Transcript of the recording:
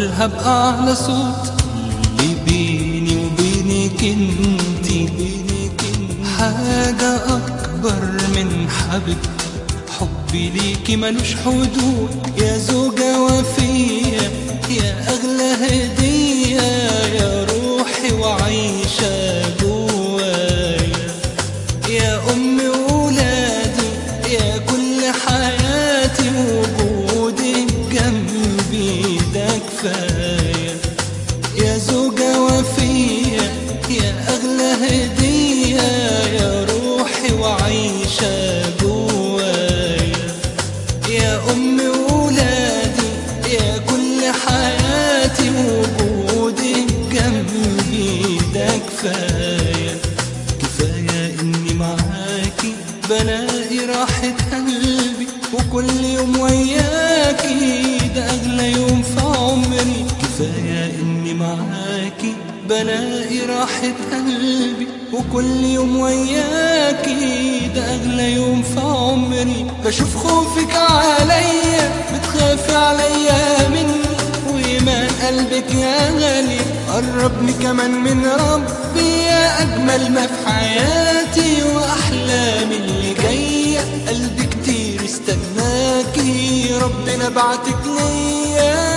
واقولها بأعلى صوت اللي بيني وبينك انتي حاجة أكبر من حبيبتي حبي ليكي ملوش حدود يا زوجة وفية يا أغلى هدية يا روحي وعايشة جوايا يا أم ولادي يا كل حياتي وجودك جنبي ده كفاية يا زوجة وفية يا أغلى هدية يا روحي وعايشة جوايا يا أم ولادي يا كل حياتي وجودك جنبي ده كفاية كفاية إني معاكي بلاقي راحة قلبي وكل يوم وياكي ده أغلى يوم في عمري كفاية إني معاكي بلاقي راحة قلبي وكل يوم وياكي ده أغلى يوم في عمري بشوف خوفك عليا بتخافي عليا مني وإيمان قلبك يا غالي قربني كمان من ربي يا أجمل ما في حياتي وأحلامي اللي جاية قلبي كتير استناكي ربنا بعتك ليا